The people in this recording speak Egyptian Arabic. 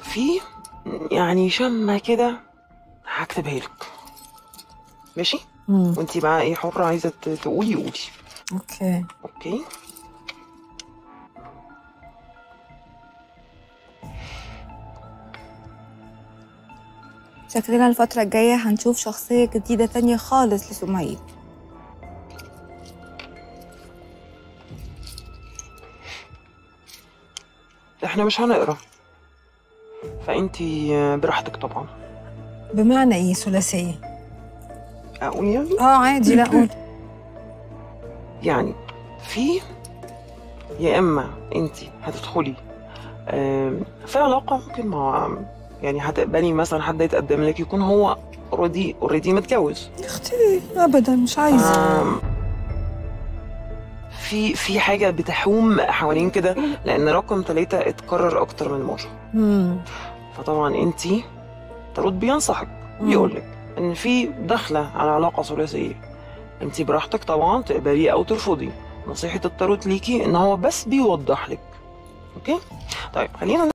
في يعني شمة كده هكتبها لك ماشي مم. وانتي بقى ايه حرة عايزة ت- تقولي قولي اوكي اوكي شكلنا الفترة الجاية هنشوف شخصية جديدة تانية خالص لسمية احنا مش هنقرا فانتي براحتك طبعا بمعنى ايه ثلاثية؟ اقول يعني اه عادي لا قول يعني في يا اما انتي هتدخلي آم، في علاقة ممكن مع يعني هتقبلي مثلا حد يتقدم لك يكون هو اوريدي اوريدي متجوز اختي ابدا مش عايزة آم، في في حاجة بتحوم حوالين كده لأن رقم ثلاثة اتكرر أكتر من مرة مم. فطبعا انتي ترد بينصحك مم. بيقول لك ان في داخله على علاقه ثلاثيه انتي براحتك طبعا تقبلي او ترفضي نصيحه التاروت ليكي ان هو بس بيوضح لك اوكي طيب خلينا